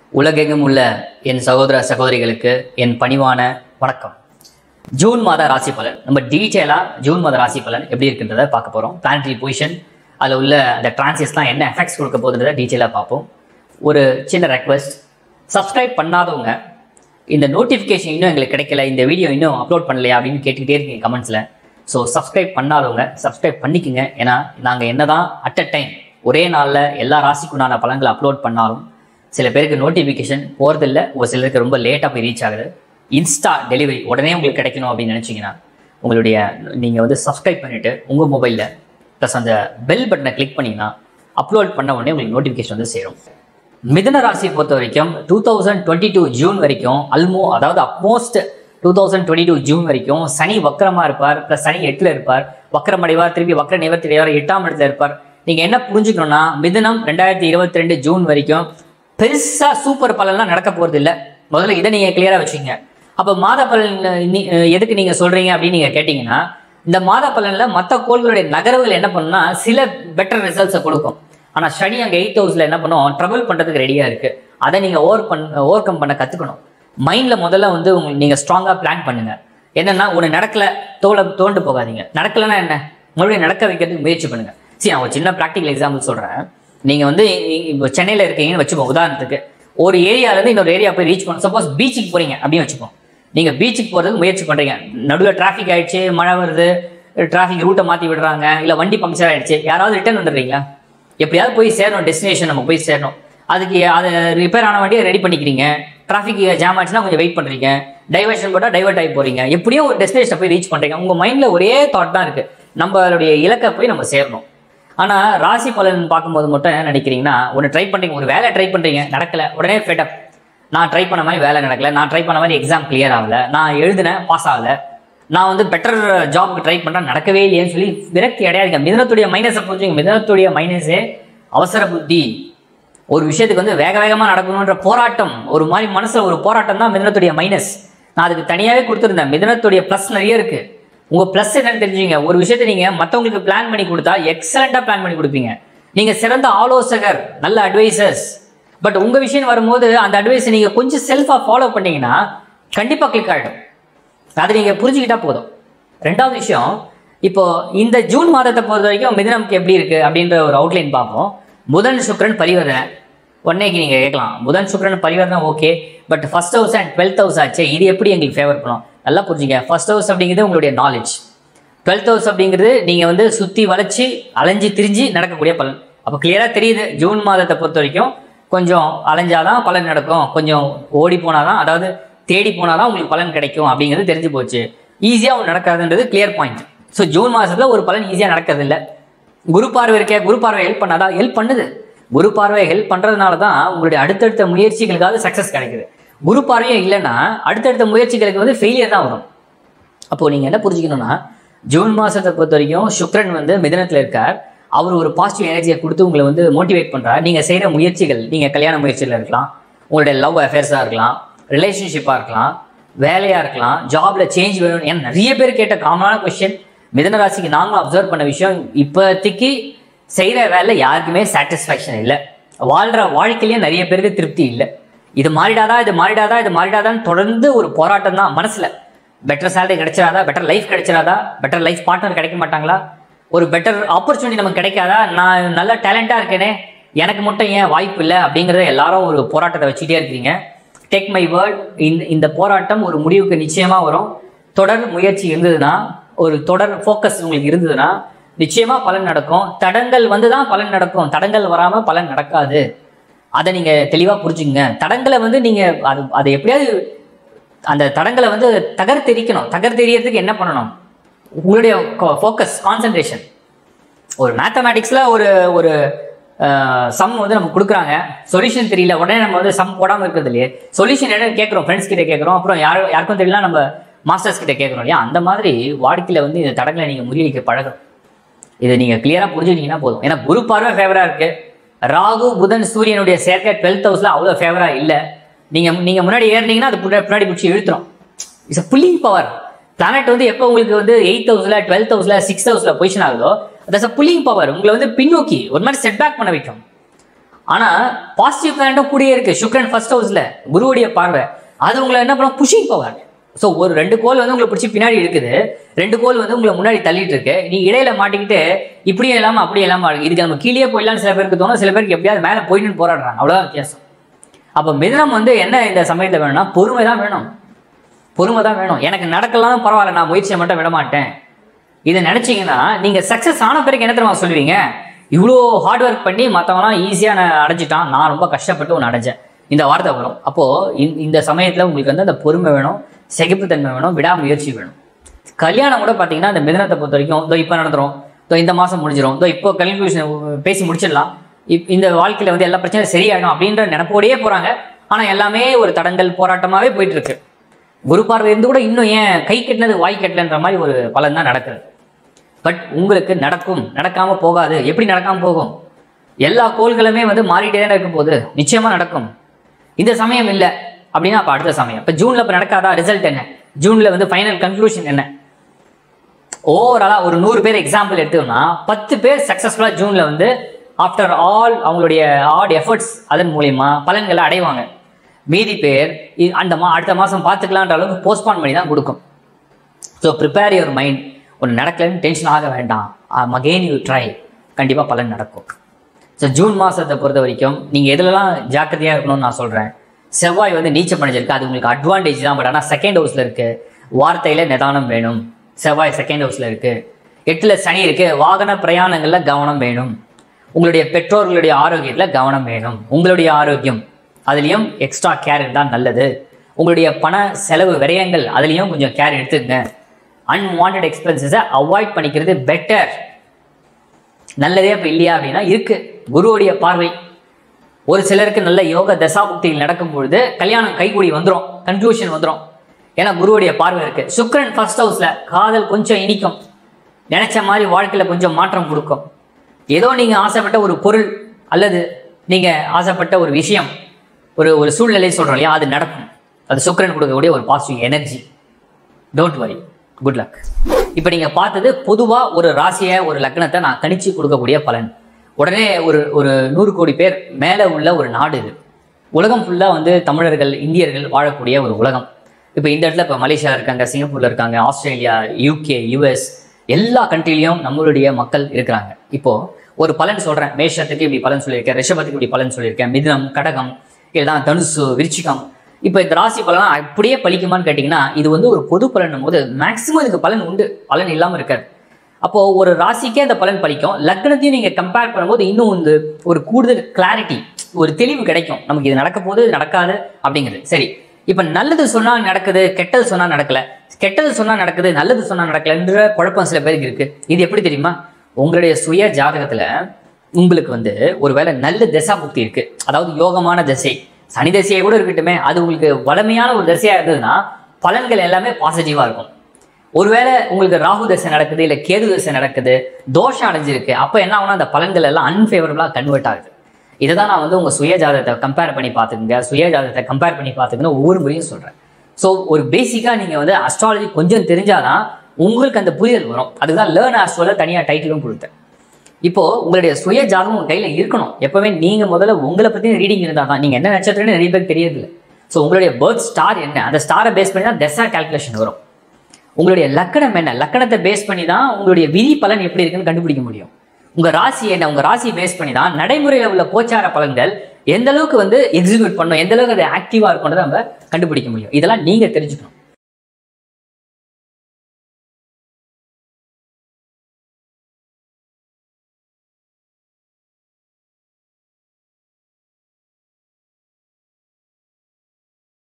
உலகெங்கும் உள்ள என் சகோதர சகோதரிகளுக்கு என் பணிவான வணக்கம் ஜூன் மாத ராசி பலன் நம்ம டீட்டெயிலாக ஜூன் மாத ராசி பலன் எப்படி இருக்குன்றதை பார்க்க போகிறோம் பிளானட்டரி பொசிஷன் அதில் உள்ள அந்த டிரான்சிஸ்லாம் என்ன எஃபெக்ட்ஸ் கொடுக்க போகுதுன்றதை டீட்டெயிலாக பார்ப்போம் ஒரு சின்ன ரெக்வெஸ்ட் சப்ஸ்கிரைப் பண்ணாதவங்க இந்த நோட்டிஃபிகேஷன் இன்னும் எங்களுக்கு கிடைக்கல இந்த வீடியோ இன்னும் அப்லோட் பண்ணலையா அப்படின்னு கேட்டுக்கிட்டே இருக்கீங்க கமெண்ட்ஸில் ஸோ சப்ஸ்கிரைப் பண்ணாதவங்க சப்ஸ்கிரைப் பண்ணிக்கோங்க ஏன்னா நாங்கள் என்னதான் அட் அ டைம் ஒரே நாளில் எல்லா ராசிக்குண்டான பலன்களை அப்லோட் பண்ணாலும் சில பேருக்கு நோட்டிஃபிகேஷன் போகிறதில்ல ஒரு சிலருக்கு ரொம்ப லேட்டாக போய் ரீச் ஆகுது இன்ஸ்டா டெலிவரி உடனே உங்களுக்கு கிடைக்கணும் அப்படின்னு நினச்சிங்கன்னா உங்களுடைய நீங்கள் வந்து சப்ஸ்கிரைப் பண்ணிவிட்டு உங்கள் மொபைலில் ப்ளஸ் அந்த பெல் பட்டனை கிளிக் பண்ணிங்கன்னா அப்லோட் பண்ண உடனே உங்களுக்கு நோட்டிஃபிகேஷன் வந்து சேரும் மிதுன ராசியை பொறுத்த வரைக்கும் two thousand twenty two June வரைக்கும் அல்மோ அதாவது upmost two thousand twenty two June வரைக்கும் சனி வக்கரமா இருப்பார் ப்ளஸ் சனி எட்டில் இருப்பார் வக்கரம் அடைவார் திருப்பி வக்கர நிவர்த்தி அடைவார் எட்டாம் இடத்துல இருப்பார் நீங்கள் என்ன புரிஞ்சுக்கணும்னா மிதுனம் ரெண்டாயிரத்தி இருபத்தி ரெண்டு ஜூன் வரைக்கும் பெருசா சூப்பர் பலன்லாம் நடக்க போகிறது இல்லை முதல்ல இதை நீங்கள் கிளியராக வச்சுக்கோங்க அப்போ மாத பலன் நீ- எதுக்கு நீங்கள் சொல்கிறீங்க அப்படின்னு நீங்கள் கேட்டிங்கன்னா இந்த மாத பலனில் மற்ற கோள்களுடைய நகர்வுகள் என்ன பண்ணுன்னா சில பெட்டர் ரிசல்ட்ஸை கொடுக்கும் ஆனால் சனி அங்கே எயிட் ஹவுஸில் என்ன பண்ணும் ட்ரபிள் பண்ணுறதுக்கு ரெடியாக இருக்குது அதை நீங்கள் ஓவர் பண் ஓவர் கம் பண்ண கற்றுக்கணும் மைண்டில் முதல்ல வந்து உங்களுக்கு நீங்கள் ஸ்ட்ராங்காக பிளான் பண்ணுங்க என்னன்னா ஒன்று நடக்கல தோலை தோண்டு போகாதீங்க நடக்கலைன்னா என்ன மறுபடியும் நடக்க வைக்கிறதுக்கு முயற்சி பண்ணுங்க சரி நான் ஒரு சின்ன ப்ராக்டிக்கல் எக்ஸாம்பிள் சொல்கிறேன் நீங்கள் வந்து இ- இப்போ சென்னையில் இருக்கீங்கன்னு வச்சுப்போம் உதாரணத்துக்கு ஒரு ஏரியாவிலேருந்து இன்னொரு ஏரியா போய் ரீச் பண்ண சப்போஸ் பீச்சுக்கு போகிறீங்க அப்படின்னு வச்சுப்போம் நீங்கள் பீச்சுக்கு போகிறதுக்கு முயற்சி பண்ணுறீங்க நடுவில் டிராஃபிக் ஆயிடுச்சு மழை வருது டிராஃபிக் ரூட்டை மாற்றி விடுறாங்க இல்லை வண்டி பங்க்சர் ஆயிடுச்சு யாராவது ரிட்டர்ன் வந்துடுறீங்களா எப்படியாவது போய் சேரணும் டெஸ்டினேஷன் நம்ம போய் சேரணும் அதுக்கு அதை ரிப்பேர் ஆன வண்டியை ரெடி பண்ணிக்கிறீங்க டிராஃபிக் ஜாம் ஆச்சுன்னா கொஞ்சம் வெயிட் பண்ணுறீங்க டைவர்ஷன் போட்டால் டைவர்ட் ஆகி போகிறீங்க எப்படியோ ஒரு டெஸ்டினேஷனை போய் ரீச் பண்ணுறீங்க உங்கள் மைண்டில் ஒரே தாட் தான் இருக்குது நம்மளுடைய இலக்கை போய் நம்ம சேரணும் ஆனால் ராசி பலன் பார்க்கும்போது மட்டும் என்ன நினைக்கிறீங்கன்னா ஒன்று ட்ரை பண்ணுறீங்க ஒரு வேலை ட்ரை பண்ணுறீங்க நடக்கல உடனே ஃபெட்டப் நான் ட்ரை பண்ண மாதிரி வேலை நடக்கல நான் ட்ரை பண்ண மாதிரி எக்ஸாம் கிளியர் ஆகல நான் எழுதினேன் பாஸ் ஆகல நான் வந்து பெட்டர் ஜாப்க்கு ட்ரை பண்ணுறேன் நடக்கவே இல்லையேன்னு சொல்லி விரக்தி அடையாதுங்க மிதனத்துடைய மைனஸை புரிஞ்சுங்க மிதனத்துடைய மைனஸே அவசர புத்தி ஒரு விஷயத்துக்கு வந்து வேக வேகமாக நடக்கணுன்ற போராட்டம் ஒரு மாதிரி மனசில் ஒரு போராட்டம் தான் மிதனத்துடைய மைனஸ் நான் அதுக்கு தனியாகவே கொடுத்துருந்தேன் மிதனத்துடைய ப்ளஸ் நிறைய இருக்குது உங்கள் ப்ளஸ் என்னன்னு தெரிஞ்சுங்க ஒரு விஷயத்தை நீங்கள் மற்றவங்களுக்கு பிளான் பண்ணி கொடுத்தா எக்ஸலண்ட்டாக பிளான் பண்ணி கொடுப்பீங்க நீங்கள் சிறந்த ஆலோசகர் நல்ல அட்வைசர்ஸ் பட் உங்கள் விஷயம் வரும்போது அந்த அட்வைஸை நீங்கள் கொஞ்சம் செல்ஃபாக ஃபாலோ பண்ணீங்கன்னா கண்டிப்பாக கிளிக் ஆகிடும் அதை நீங்கள் புரிஞ்சுக்கிட்டா போதும் ரெண்டாவது விஷயம் இப்போ இந்த ஜூன் மாதத்தை பொறுத்த வரைக்கும் மிதனம்க்கு எப்படி இருக்கு அப்படின்ற ஒரு அவுட்லைன் பார்ப்போம் புதன் சுக்கிரன் பரிவர்த்தனை உடனேக்கு நீங்கள் கேட்கலாம் புதன் சுக்கிரன் பரிவர்த்தனை okay but first house and twelfth house ஆச்சு இது எப்படி எங்களுக்கு ஃபேவர் பண்ணும் நல்லா புரிஞ்சுங்க ஃபர்ஸ்ட் ஹவுஸ் அப்படிங்கிறது உங்களுடைய நாலேஜ் டுவெல்த் ஹவுஸ் அப்படிங்கிறது நீங்கள் வந்து சுற்றி வளைச்சி அலைஞ்சு திரிஞ்சு நடக்கக்கூடிய பலன் அப்போ கிளியராக தெரியுது ஜூன் மாதத்தை பொறுத்த வரைக்கும் கொஞ்சம் அலைஞ்சாதான் பலன் நடக்கும் கொஞ்சம் ஓடி போனாதான் அதாவது தேடி போனாதான் உங்களுக்கு பலன் கிடைக்கும் அப்படிங்கிறது தெரிஞ்சு போச்சு ஈஸியாக ஒன்று நடக்காதுன்றது கிளியர் பாயிண்ட் ஸோ ஜூன் மாதத்தில் ஒரு பலன் ஈஸியாக நடக்கிறது இல்லை குரு பார்வை இருக்கே குரு பார்வை ஹெல்ப் பண்ணாதா ஹெல்ப் பண்ணுது குரு பார்வை ஹெல்ப் பண்ணுறதுனால தான் உங்களுடைய அடுத்தடுத்த முயற்சிகளுக்காவது சக்ஸஸ் கிடைக்குது குரு பார்வையும் இல்லைன்னா அடுத்தடுத்த முயற்சிகளுக்கு வந்து ஃபெயிலியர் தான் வரும் அப்போ நீங்க என்ன புரிஞ்சுக்கணும்னா ஜூன் மாசத்தை பொறுத்த வரைக்கும் சுக்ரன் வந்து மிதனத்துல இருக்கார் அவர் ஒரு பாசிட்டிவ் எனர்ஜியை கொடுத்து உங்களை வந்து மோட்டிவேட் பண்றார் நீங்க செய்யற முயற்சிகள் நீங்க கல்யாண முயற்சியில் இருக்கலாம் உங்களுடைய லவ் அஃபேர்ஸா இருக்கலாம் ரிலேஷன்ஷிப்பா இருக்கலாம் வேலையா இருக்கலாம் ஜாப்ல சேஞ்ச் வேணும் ஏன்னா நிறைய பேர் கேட்ட காமனான கொஸ்டின் மிதன ராசிக்கு நாங்களும் அப்சர்வ் பண்ண விஷயம் இப்போதைக்கு செய்யற வேலை யாருக்குமே சாட்டிஸ்ஃபேக்ஷன் இல்லை வாழ்ற வாழ்க்கையிலேயே நிறைய பேருக்கு திருப்தி இல்லை இது மாறிடாதா இது மாறிடாதா இது மாறிடாதான்னு தொடர்ந்து ஒரு போராட்டம் தான் மனசுல பெட்டர் சேலரி கிடைச்சிடாதா பெட்டர் லைஃப் கிடைச்சிடாதா பெட்டர் லைஃப் பார்ட்னர் கிடைக்க மாட்டாங்களா ஒரு பெட்டர் ஆப்பர்ச்சுனிட்டி நமக்கு கிடைக்காதா நான் நல்ல டேலண்டாக இருக்கேனே எனக்கு மட்டும் ஏன் வாய்ப்பு இல்லை அப்படிங்கிறத எல்லாரும் ஒரு போராட்டத்தை வச்சுட்டே இருக்கிறீங்க டேக் மை வேர்ட் இந்த இந்த போராட்டம் ஒரு முடிவுக்கு நிச்சயமாக வரும் தொடர் முயற்சி இருந்ததுன்னா ஒரு தொடர் ஃபோக்கஸ் உங்களுக்கு இருந்ததுன்னா நிச்சயமா பலன் நடக்கும் தடங்கள் வந்து தான் பலன் நடக்கும் தடங்கள் வராம பலன் நடக்காது அதை நீங்க தெளிவா புரிஞ்சுங்க தடங்களை வந்து நீங்க அது அதை எப்படியாவது அந்த தடங்களை வந்து தகர்த்தெரிக்கணும் தகர்த்தெறியறதுக்கு என்ன பண்ணணும் உங்களுடைய ஃபோக்கஸ் கான்சன்ட்ரேஷன் ஒரு மேத்தமேட்டிக்ஸில் ஒரு ஒரு சம் வந்து நமக்கு கொடுக்குறாங்க சொல்யூஷன் தெரியல உடனே நம்ம வந்து சம் போடாமல் இருக்கிறது இல்லையே சொல்யூஷன் என்ன கேட்குறோம் ஃப்ரெண்ட்ஸ் கிட்ட கேட்குறோம் அப்புறம் யாரும் யாருக்கும் தெரியல நம்ம மாஸ்டர்ஸ் கிட்ட கேட்குறோம் இல்லையா அந்த மாதிரி வாழ்க்கையில் வந்து இந்த தடங்களை நீங்கள் முறியடிக்க பழகணும் இதை நீங்கள் கிளியராக புரிஞ்சுக்கிட்டீங்கன்னா போதும் ஏன்னா குரு பார்வை ஃபேவராக இருக்கு ராகு புதன் சூரியனுடைய சேர்க்கை டுவெல்த் ஹவுஸில் அவ்வளோ ஃபேவராக இல்லை நீங்கள் நீங்கள் முன்னாடி ஏறினீங்கன்னா அது பின்னாடி பின்னாடி பிடிச்சி இழுத்துரும் it's a pulling power planet வந்து எப்போ உங்களுக்கு வந்து எயித் ஹவுஸில் டுவெல்த் ஹவுஸில் சிக்ஸ்த் ஹவுஸில் பொசிஷன் ஆகுதோ தட்ஸ் அ புல்லிங் பவர் உங்களை வந்து பின்னோக்கி ஒரு மாதிரி செட் பேக் பண்ண வைக்கும் ஆனா பாசிட்டிவ் பிளானட்டும் கூடயே இருக்கு சுக்ரன் ஃபர்ஸ்ட் ஹவுஸ்ல குருவுடைய பார்வை அது உங்களை என்ன பண்ணும் புஷிங் போவாங்க ஸோ ஒரு ரெண்டு கோல் வந்து உங்களை பிடிச்சி பின்னாடி இருக்குது ரெண்டு கோல் வந்து உங்களை முன்னாடி தள்ளிட்டு இருக்கு நீ இடையில மாட்டிக்கிட்டு இப்படியும் இல்லாம அப்படியே இல்லாம இதுக்கு நம்ம கீழே போயிடலாம்னு சில பேருக்கு தோணும் சில பேருக்கு எப்படியாவது மேலே போயிட்டு போராடுறாங்க அவ்வளோதான் வித்தியாசம் அப்போ மிதனம் வந்து என்ன இந்த சமயத்தில் வேணும்னா பொறுமை தான் வேணும் பொறுமை தான் வேணும் எனக்கு நடக்கலாம் பரவாயில்ல நான் முயற்சியை மட்டும் விட மாட்டேன் இதை நினைச்சீங்கன்னா நீங்க சக்சஸ் ஆன பிறகு என்ன தெரியுமா சொல்லுவீங்க இவ்வளோ ஹார்ட் ஒர்க் பண்ணி மற்றவங்களாம் ஈஸியாக நான் அடைஞ்சிட்டான் நான் ரொம்ப கஷ்டப்பட்டு ஒன்று அடைஞ்சேன் இந்த வார்த்தை வரும் அப்போ இந்த- இந்த சமயத்தில் உங்களுக்கு வந்து அந்த பொறுமை வேணும் சகிப்புத்தன்மை வேணும் விடாமுயற்சி வேணும் கல்யாணம் கூட பார்த்தீங்கன்னா இந்த மிதனத்தை பொறுத்த வரைக்கும் இதோ இப்போ நடந்துரும் இதோ இந்த மாதம் முடிஞ்சிரும் இதோ இப்போ கல்யாணம் பேசி முடிச்சிடலாம் இப் இந்த வாழ்க்கையில் வந்து எல்லா பிரச்சனையும் சரியாயிடும் அப்படின்ற நினைப்போடையே போகிறாங்க ஆனால் எல்லாமே ஒரு தடங்கல் போராட்டமாகவே போயிட்டு இருக்கு குரு பார்வை இருந்து கூட இன்னும் ஏன் கை கட்டினது வாய் கட்டலன்ற மாதிரி ஒரு பலன் தான் நடக்குது பட் உங்களுக்கு நடக்கும் நடக்காம போகாது எப்படி நடக்காம போகும் எல்லா கோள்களுமே வந்து மாறிட்டே தான் இருக்கும் போது நிச்சயமா நடக்கும் இந்த சமயம் இல்லை அப்படின்னா அப்ப அடுத்த சமயம் இப்ப ஜூன்ல இப்ப நடக்காதா ரிசல்ட் என்ன ஜூன்ல வந்து ஃபைனல் கன்க்ளூஷன் என்ன ஓவராலா ஒரு நூறு பேர் எக்ஸாம்பிள் எடுத்தோம்னா பத்து பேர் சக்சஸ்ஃபுல்லா ஜூன்ல வந்து ஆஃப்டர் ஆல் அவங்களுடைய ஹார்ட் எஃபர்ட்ஸ் அதன் மூலியமா பலன்களை அடைவாங்க மீதி பேர் இ- அந்த மா அடுத்த மாசம் பார்த்துக்கலான்ற அளவுக்கு போஸ்ட்பான் பண்ணி தான் கொடுக்கும் ஸோ ப்ரிப்பேர் யுவர் மைண்ட் ஒன்று நடக்கலைன்னு டென்ஷன் ஆக வேண்டாம் அகெயின் யூ ட்ரை கண்டிப்பாக பலன் நடக்கும் ஸோ ஜூன் மாதத்தை பொறுத்த வரைக்கும் நீங்கள் எதுலலாம் ஜாக்கிரதையாக இருக்கணும்னு நான் சொல்கிறேன் செவ்வாய் வந்து நீச்சம் அடைஞ்சிருக்கு அது உங்களுக்கு அட்வான்டேஜ் தான் பட் ஆனால் செகண்ட் ஹவுஸில் இருக்குது வார்த்தையில் நிதானம் வேணும் செவ்வாய் செகண்ட் ஹவுஸில் இருக்குது எட்டில் சனி இருக்குது வாகன பிரயாணங்களில் கவனம் வேணும் உங்களுடைய பெற்றோர்களுடைய ஆரோக்கியத்தில் கவனம் வேணும் உங்களுடைய ஆரோக்கியம் அதுலேயும் எக்ஸ்ட்ரா கேர் இருந்தால் நல்லது உங்களுடைய பண செலவு விரயங்கள் அதுலேயும் கொஞ்சம் கேர் எடுத்துக்கங்க அன்வான்ட் எக்ஸ்பென்சஸை அவாய்ட் பண்ணிக்கிறது பெட்டர் நல்லதே இப்போ இல்லையா அப்படின்னா இருக்கு குருவுடைய பார்வை ஒரு சிலருக்கு நல்ல யோக தசாபுக்திகள் நடக்கும் பொழுது கல்யாணம் கைகூடி வந்துடும் கன்க்ளூஷன் வந்துடும் ஏன்னா குருவுடைய பார்வை இருக்கு சுக்கிரன் ஃபர்ஸ்ட் ஹவுஸ்ல காதல் கொஞ்சம் இனிக்கும் நினைச்ச மாதிரி வாழ்க்கையில கொஞ்சம் மாற்றம் கொடுக்கும் ஏதோ நீங்க ஆசைப்பட்ட ஒரு பொருள் அல்லது நீங்க ஆசைப்பட்ட ஒரு விஷயம் ஒரு ஒரு சூழ்நிலை சொல்றோம் இல்லையா அது நடக்கும் அது சுக்கிரன் கொடுக்கக்கூடிய ஒரு positive energy don't worry good luck இப்போ நீங்கள் பார்த்தது பொதுவாக ஒரு ராசியை ஒரு லக்னத்தை நான் கணிச்சு கொடுக்கக்கூடிய பலன் உடனே ஒரு ஒரு நூறு கோடி பேர் மேலே உள்ள ஒரு நாடு இது உலகம் ஃபுல்லாக வந்து தமிழர்கள் இந்தியர்கள் வாழக்கூடிய ஒரு உலகம் இப்போ இந்த இடத்துல இப்போ மலேசியா இருக்காங்க சிங்கப்பூர்ல இருக்காங்க ஆஸ்திரேலியா யூகே யுஎஸ் எல்லா கண்ட்ரிலையும் நம்மளுடைய மக்கள் இருக்கிறாங்க இப்போ ஒரு பலன் சொல்றேன் மேஷத்துக்கு இப்படி பலன் சொல்லியிருக்கேன் ரிஷபத்துக்கு இப்படி பலன் சொல்லியிருக்கேன் மிதுனம் கடகம் இல்லைனா தனுசு விருச்சிகம் இப்போ இந்த ராசி பலன் அப்படியே பலிக்குமான்னு கேட்டிங்கன்னா இது வந்து ஒரு பொது பலனும் போது மேக்ஸிமம் இதுக்கு பலன் உண்டு பலன் இல்லாமல் இருக்காது அப்போ ஒரு ராசிக்கே அந்த பலன் பலிக்கும் லக்னத்தையும் நீங்க கம்பேர் பண்ணும்போது இன்னும் வந்து ஒரு கூடுதல் கிளாரிட்டி ஒரு தெளிவு கிடைக்கும் நமக்கு இது நடக்க போகுது இது நடக்காது அப்படிங்கிறது சரி இப்போ நல்லது சொன்னா நடக்குது கெட்டது சொன்னா நடக்கல கெட்டது சொன்னா நடக்குது நல்லது சொன்னா நடக்கலன்ற குழப்பம் சில பேருக்கு இருக்கு இது எப்படி தெரியுமா உங்களுடைய சுய ஜாதகத்துல உங்களுக்கு வந்து ஒருவேளை நல்ல திசா புக்தி இருக்கு அதாவது யோகமான திசை சனி திசையை கூட இருக்கட்டுமே அது உங்களுக்கு வலிமையான ஒரு திசையா இருந்ததுன்னா பலன்கள் எல்லாமே பாசிட்டிவா இருக்கும் ஒருவேளை உங்களுக்கு ராகு தசை நடக்குது இல்லை கேது தசை நடக்குது தோஷம் அடைஞ்சிருக்கு அப்போ என்ன ஆகும்னா அந்த பலன்கள் எல்லாம் அன்ஃபேவரபுளாக கன்வெர்ட் ஆகுது இதை தான் நான் வந்து உங்கள் சுய ஜாதகத்தை கம்பேர் பண்ணி பார்த்துக்குங்க சுய ஜாதகத்தை கம்பேர் பண்ணி பார்த்துக்கன்னு ஒவ்வொரு முறையும் சொல்கிறேன் ஸோ ஒரு பேசிக்காக நீங்கள் வந்து அஸ்ட்ராலஜி கொஞ்சம் தெரிஞ்சாதான் உங்களுக்கு அந்த புரிதல் வரும் அதுதான் லேர்ன் ஆஸ்ட்ரோல தனியாக டைட்டிலும் கொடுத்தேன் இப்போ உங்களுடைய சுய ஜாதகம் உங்க கையில இருக்கணும் எப்பவுமே நீங்க முதல்ல உங்களை பத்தி ரீடிங் இருந்தா தான் நீங்க என்ன நட்சத்திரம்னு நிறைய பேருக்கு தெரியறதில்ல ஸோ உங்களுடைய பர்த் ஸ்டார் என்ன அந்த ஸ்டாரை பேஸ் பண்ணி தான் தசா கால்குலேஷன் வரும் உங்களுடைய லக்கணம் என்ன லக்கணத்தை பேஸ் பண்ணி தான் உங்களுடைய விதி பலன் எப்படி இருக்குன்னு கண்டுபிடிக்க முடியும் உங்க ராசி என்ன உங்க ராசி பேஸ் பண்ணி தான் நடைமுறையில் உள்ள கோச்சார பலன்கள் எந்த அளவுக்கு வந்து எக்ஸிக்யூட் பண்ணும் எந்த அளவுக்கு அது ஆக்டிவா இருக்கும்ன்றதை நம்ம கண்டுபிடிக்க முடியும் இதெல்லாம் நீங்க தெரிஞ்சுக்கணும்